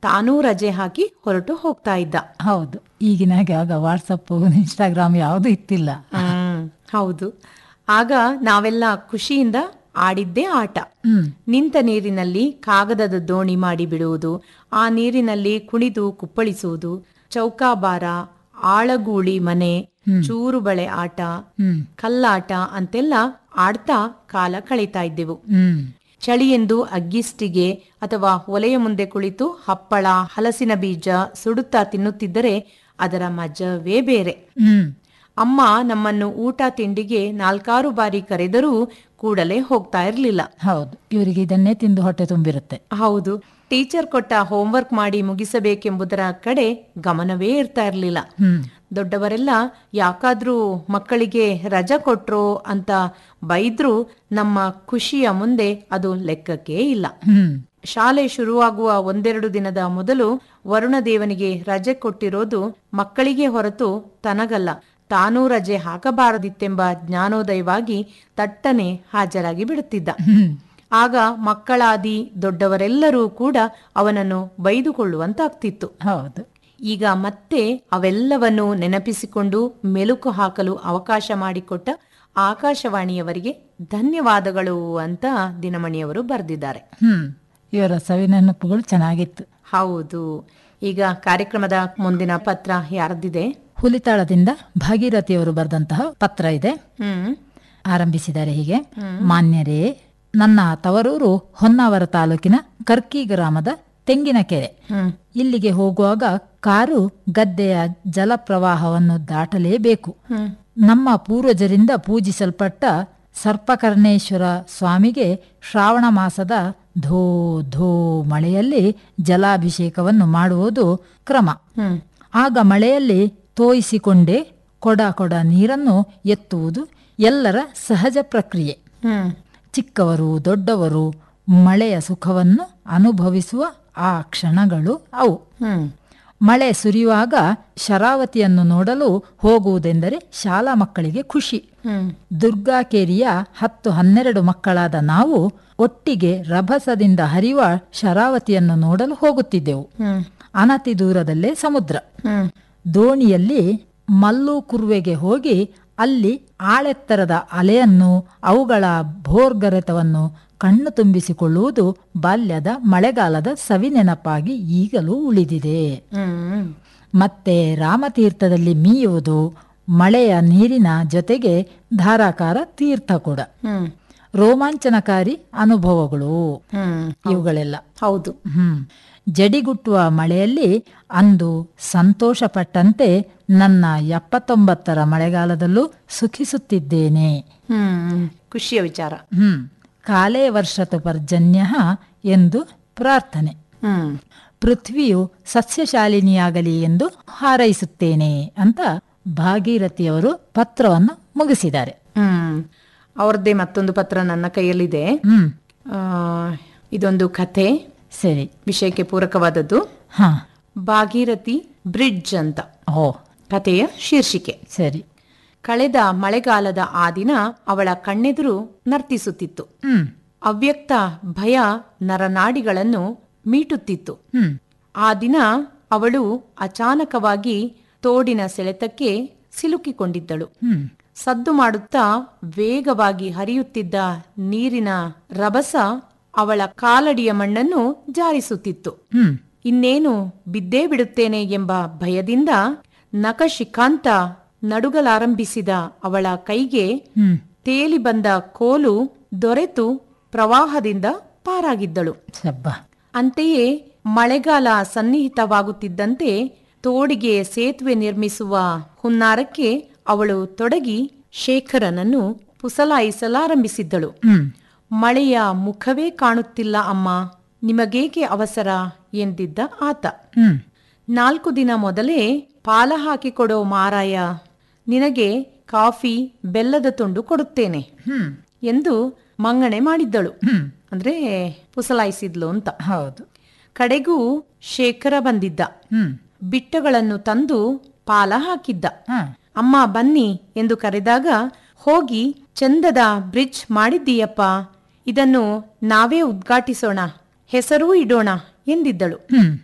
ತಾನೂ ರಜೆ ಹಾಕಿ ಹೊರಟು ಹೋಗ್ತಾ ಇದ್ದ ಹೌದು ಈಗಿನಾಗೆ ಆಗ ವಾಟ್ಸಪ್ ಇನ್ಸ್ಟಾಗ್ರಾಮ್ ಯಾವುದು ಇತ್ತಿಲ್ಲ ಹ್ಮ್ ಹೌದು ಆಗ ನಾವೆಲ್ಲ ಖುಷಿಯಿಂದ ಆಡಿದ್ದೇ ಆಟ ಹ್ಮ್ ನಿಂತ ನೀರಿನಲ್ಲಿ ಕಾಗದದ ದೋಣಿ ಮಾಡಿ ಬಿಡುವುದು ಆ ನೀರಿನಲ್ಲಿ ಕುಣಿದು ಕುಪ್ಪಳಿಸುವುದು ಚೌಕಾಬಾರ ಆಳಗೂಳಿ ಮನೆ ಚೂರು ಬಳೆ ಆಟ ಹ್ಮ್ ಕಲ್ಲಾಟ ಅಂತೆಲ್ಲ ಆಡ್ತಾ ಕಾಲ ಕಳೀತಾ ಇದ್ದೆವು ಹ್ಮ್ ಚಳಿಯೆಂದು ಅಗ್ಗಿಸ್ಟಿಗೆ ಅಥವಾ ಒಲೆಯ ಮುಂದೆ ಕುಳಿತು ಹಪ್ಪಳ ಹಲಸಿನ ಬೀಜ ಸುಡುತ್ತಾ ತಿನ್ನುತ್ತಿದ್ದರೆ ಅದರ ಮಜವೇ ಬೇರೆ ಹ್ಮ್ ಅಮ್ಮ ನಮ್ಮನ್ನು ಊಟ ತಿಂಡಿಗೆ ನಾಲ್ಕಾರು ಬಾರಿ ಕರೆದರೂ ಕೂಡಲೇ ಹೋಗ್ತಾ ಇರಲಿಲ್ಲ ಹೌದು ಇವರಿಗೆ ಇದನ್ನೇ ತಿಂದು ಹೊಟ್ಟೆ ತುಂಬಿರುತ್ತೆ ಹೌದು ಟೀಚರ್ ಕೊಟ್ಟ ಹೋಂವರ್ಕ್ ಮಾಡಿ ಮುಗಿಸಬೇಕೆಂಬುದರ ಕಡೆ ಗಮನವೇ ಇರ್ತಾ ಇರಲಿಲ್ಲ ಹ್ಮ್ ದೊಡ್ಡವರೆಲ್ಲ ಯಾಕಾದ್ರೂ ಮಕ್ಕಳಿಗೆ ರಜಾ ಕೊಟ್ರೋ ಅಂತ ಬೈದ್ರು ನಮ್ಮ ಖುಷಿಯ ಮುಂದೆ ಅದು ಲೆಕ್ಕಕ್ಕೇ ಇಲ್ಲ ಹ್ಮ್ ಶಾಲೆ ಶುರುವಾಗುವ ಒಂದೆರಡು ದಿನದ ಮೊದಲು ವರುಣದೇವನಿಗೆ ರಜೆ ಕೊಟ್ಟಿರೋದು ಮಕ್ಕಳಿಗೆ ಹೊರತು ತನಗಲ್ಲ ತಾನೂ ರಜೆ ಹಾಕಬಾರದಿತ್ತೆಂಬ ಜ್ಞಾನೋದಯವಾಗಿ ತಟ್ಟನೆ ಹಾಜರಾಗಿ ಬಿಡುತ್ತಿದ್ದ ಹ್ಮ್ ಆಗ ಮಕ್ಕಳಾದಿ ದೊಡ್ಡವರೆಲ್ಲರೂ ಕೂಡ ಅವನನ್ನು ಬೈದುಕೊಳ್ಳುವಂತಾಗ್ತಿತ್ತು ಹೌದು ಈಗ ಮತ್ತೆ ಅವೆಲ್ಲವನ್ನು ನೆನಪಿಸಿಕೊಂಡು ಮೆಲುಕು ಹಾಕಲು ಅವಕಾಶ ಮಾಡಿಕೊಟ್ಟ ಆಕಾಶವಾಣಿಯವರಿಗೆ ಧನ್ಯವಾದಗಳು ಅಂತ ದಿನಮಣಿಯವರು ಬರೆದಿದ್ದಾರೆ ಹ್ಮ್ ಇವರ ಸವಿನೆನಪುಗಳು ಚೆನ್ನಾಗಿತ್ತು ಹೌದು ಈಗ ಕಾರ್ಯಕ್ರಮದ ಮುಂದಿನ ಪತ್ರ ಯಾರದಿದೆ ಹುಲಿತಾಳದಿಂದ ಭಾಗೀರಥಿಯವರು ಬರೆದಂತಹ ಪತ್ರ ಇದೆ ಹ್ಮ್ ಆರಂಭಿಸಿದ್ದಾರೆ ಹೀಗೆ ಮಾನ್ಯರೇ ನನ್ನ ತವರೂರು ಹೊನ್ನಾವರ ತಾಲೂಕಿನ ಕರ್ಕಿ ಗ್ರಾಮದ ತೆಂಗಿನಕೆರೆ ಹ್ಮ್ ಇಲ್ಲಿಗೆ ಹೋಗುವಾಗ ಕಾರು ಗದ್ದೆಯ ಜಲಪ್ರವಾಹವನ್ನು ದಾಟಲೇಬೇಕು ಹ್ಮ್ ನಮ್ಮ ಪೂರ್ವಜರಿಂದ ಪೂಜಿಸಲ್ಪಟ್ಟ ಸರ್ಪಕರ್ಣೇಶ್ವರ ಸ್ವಾಮಿಗೆ ಶ್ರಾವಣ ಮಾಸದ ಧೋ ಧೋ ಮಳೆಯಲ್ಲಿ ಜಲಾಭಿಷೇಕವನ್ನು ಮಾಡುವುದು ಕ್ರಮ ಹ್ಮ್ ಆಗ ಮಳೆಯಲ್ಲಿ ತೋಯಿಸಿಕೊಂಡೇ ಕೊಡ ಕೊಡ ನೀರನ್ನು ಎತ್ತುವುದು ಎಲ್ಲರ ಸಹಜ ಪ್ರಕ್ರಿಯೆ ಹ್ಮ್ ಚಿಕ್ಕವರು ದೊಡ್ಡವರು ಮಳೆಯ ಸುಖವನ್ನು ಅನುಭವಿಸುವ ಆ ಕ್ಷಣಗಳು ಅವು ಹ್ಮ್ ಮಳೆ ಸುರಿಯುವಾಗ ಶರಾವತಿಯನ್ನು ನೋಡಲು ಹೋಗುವುದೆಂದರೆ ಶಾಲಾ ಮಕ್ಕಳಿಗೆ ಖುಷಿ ಹ್ಮ್ ದುರ್ಗಾಕೇರಿಯ ಹತ್ತು ಹನ್ನೆರಡು ಮಕ್ಕಳಾದ ನಾವು ಒಟ್ಟಿಗೆ ರಭಸದಿಂದ ಹರಿಯುವ ಶರಾವತಿಯನ್ನು ನೋಡಲು ಹೋಗುತ್ತಿದ್ದೆವು ಹ್ಮ್ ಅನತಿ ದೂರದಲ್ಲೇ ಸಮುದ್ರ ಹ್ಮ್ ದೋಣಿಯಲ್ಲಿ ಮಲ್ಲು ಕುರುವೆಗೆ ಹೋಗಿ ಅಲ್ಲಿ ಆಳೆತ್ತರದ ಅಲೆಯನ್ನು ಅವುಗಳ ಭೋರ್ಗರೆತವನ್ನು ಕಣ್ಣು ತುಂಬಿಸಿಕೊಳ್ಳುವುದು ಬಾಲ್ಯದ ಮಳೆಗಾಲದ ಸವಿನೆನಪಾಗಿ ಈಗಲೂ ಉಳಿದಿದೆ ಹ್ಮ್ ಮತ್ತೆ ರಾಮತೀರ್ಥದಲ್ಲಿ ಮೀಯುವುದು ಮಳೆಯ ನೀರಿನ ಜೊತೆಗೆ ಧಾರಾಕಾರ ತೀರ್ಥ ಕೂಡ ಹ್ಮ್ ರೋಮಾಂಚನಕಾರಿ ಅನುಭವಗಳು ಹ್ಮ್ ಇವುಗಳೆಲ್ಲ ಹೌದು ಹ್ಮ್ ಜಡಿಗುಟ್ಟುವ ಮಳೆಯಲ್ಲಿ ಅಂದು ಸಂತೋಷಪಟ್ಟಂತೆ ನನ್ನ ಎಪ್ಪತ್ತೊಂಬತ್ತರ ಮಳೆಗಾಲದಲ್ಲೂ ಸುಖಿಸುತ್ತಿದ್ದೇನೆ ಹ್ಮ್ ಖುಷಿಯ ವಿಚಾರ ಹ್ಮ್ ಕಾಲೇ ವರ್ಷತು ಪರ್ಜನ್ಯ ಎಂದು ಪ್ರಾರ್ಥನೆ ಹ್ಮ್ ಪೃಥ್ವಿಯು ಸಸ್ಯಶಾಲಿನಿಯಾಗಲಿ ಎಂದು ಹಾರೈಸುತ್ತೇನೆ ಅಂತ ಭಾಗೀರಥಿಯವರು ಪತ್ರವನ್ನು ಮುಗಿಸಿದ್ದಾರೆ ಹ್ಮ್ ಅವ್ರದ್ದೇ ಮತ್ತೊಂದು ಪತ್ರ ನನ್ನ ಕೈಯಲ್ಲಿದೆ ಹ್ಮ್ ಆ, ಇದೊಂದು ಕಥೆ ಸರಿ ವಿಷಯಕ್ಕೆ ಪೂರಕವಾದದ್ದು ಹಾ ಭಾಗೀರಥಿ ಬ್ರಿಡ್ಜ್ ಅಂತ ಓ ಕಥೆಯ ಶೀರ್ಷಿಕೆ ಸರಿ ಕಳೆದ ಮಳೆಗಾಲದ ಆ ದಿನ ಅವಳ ಕಣ್ಣೆದುರು ನರ್ತಿಸುತ್ತಿತ್ತು ಹ್ಮ್ ಅವ್ಯಕ್ತ ಭಯ ನರನಾಡಿಗಳನ್ನು ಮೀಟುತ್ತಿತ್ತು ಹ್ಮ್ ಆ ದಿನ ಅವಳು ಅಚಾನಕವಾಗಿ ತೋಡಿನ ಸೆಳೆತಕ್ಕೆ ಸಿಲುಕಿಕೊಂಡಿದ್ದಳು ಹ್ಮ್ ಸದ್ದು ಮಾಡುತ್ತಾ ವೇಗವಾಗಿ ಹರಿಯುತ್ತಿದ್ದ ನೀರಿನ ರಭಸ ಅವಳ ಕಾಲಡಿಯ ಮಣ್ಣನ್ನು ಜಾರಿಸುತ್ತಿತ್ತು ಹ್ಮ್ ಇನ್ನೇನು ಬಿದ್ದೇ ಬಿಡುತ್ತೇನೆ ಎಂಬ ಭಯದಿಂದ ನಖಶಿಖಾಂತ ನಡುಗಲಾರಂಭಿಸಿದ ಅವಳ ಕೈಗೆ ಹ್ಮ್ ತೇಲಿ ಬಂದ ಕೋಲು ದೊರೆತು ಪ್ರವಾಹದಿಂದ ಪಾರಾಗಿದ್ದಳು ಸಬ್ಬ ಅಂತೆಯೇ ಮಳೆಗಾಲ ಸನ್ನಿಹಿತವಾಗುತ್ತಿದ್ದಂತೆ ತೋಡಿಗೆ ಸೇತುವೆ ನಿರ್ಮಿಸುವ ಹುನ್ನಾರಕ್ಕೆ ಅವಳು ತೊಡಗಿ ಶೇಖರನನ್ನು ಪುಸಲಾಯಿಸಲಾರಂಭಿಸಿದ್ದಳು ಹ್ಮ್ ಮಳೆಯ ಮುಖವೇ ಕಾಣುತ್ತಿಲ್ಲ ಅಮ್ಮ ನಿಮಗೇಕೆ ಅವಸರ ಎಂದಿದ್ದ ಆತ ಹ್ಮ್ ನಾಲ್ಕು ದಿನ ಮೊದಲೇ ಪಾಲ ಹಾಕಿಕೊಡೋ ಮಾರಾಯ ನಿನಗೆ ಕಾಫಿ ಬೆಲ್ಲದ ತುಂಡು ಕೊಡುತ್ತೇನೆ ಹ್ಮ್ ಎಂದು ಮಂಗಣೆ ಮಾಡಿದ್ದಳು ಹ್ಮ್ ಅಂದ್ರೆ ಪುಸಲಾಯಿಸಿದ್ಲು ಅಂತ ಹೌದು ಕಡೆಗೂ ಶೇಖರ ಬಂದಿದ್ದ ಹ್ಮ್ ಬಿಟ್ಟಗಳನ್ನು ತಂದು ಪಾಲ ಹಾಕಿದ್ದ ಹಾ ಅಮ್ಮ ಬನ್ನಿ ಎಂದು ಕರೆದಾಗ ಹೋಗಿ ಚಂದದ ಬ್ರಿಡ್ಜ್ ಮಾಡಿದ್ದೀಯಪ್ಪ ಇದನ್ನು ನಾವೇ ಉದ್ಘಾಟಿಸೋಣ ಹೆಸರೂ ಇಡೋಣ ಎಂದಿದ್ದಳು ಹ್ಮ್